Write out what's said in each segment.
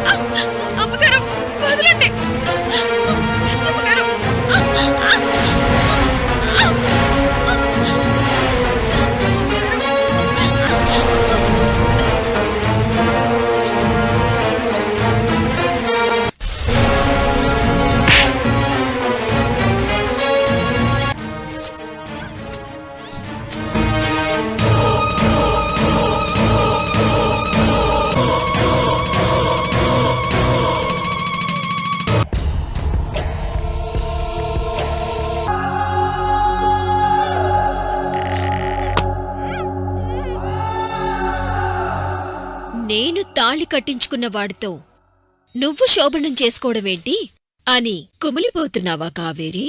ఆ, అమ్మగారు వదలండి సత్యమ్మ గారు ఆ, ఆ, ఆ. నేను తాళి కట్టించుకున్న వాడితో నువ్వు శోభనం చేసుకోవడమేంటి అని కుమిలిపోతున్నావా కావేరి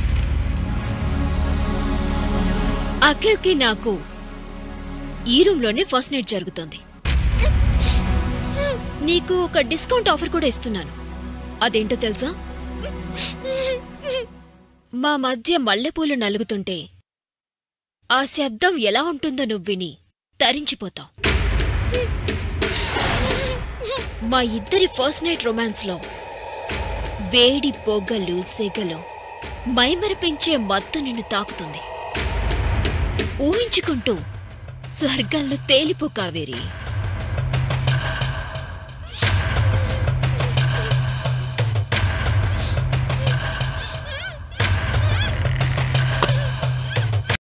అఖిల్కి నాకు ఈ రూంలోనే ఫస్ట్ నైట్ జరుగుతోంది నీకు ఒక డిస్కౌంట్ ఆఫర్ కూడా ఇస్తున్నాను అదేంటో తెలుసా మా మధ్య మల్లెపూలు నలుగుతుంటే ఆ శబ్దం ఎలా ఉంటుందో నువ్వు విని తరించిపోతావు మా ఇద్దరి ఫస్ట్ నైట్ రొమాన్స్లో వేడి పొగలు సెగలు మైమరిపించే మత్తు నిన్ను తాకుతుంది ఊహించుకుంటూ స్వర్గంలో తేలిపో కావేరి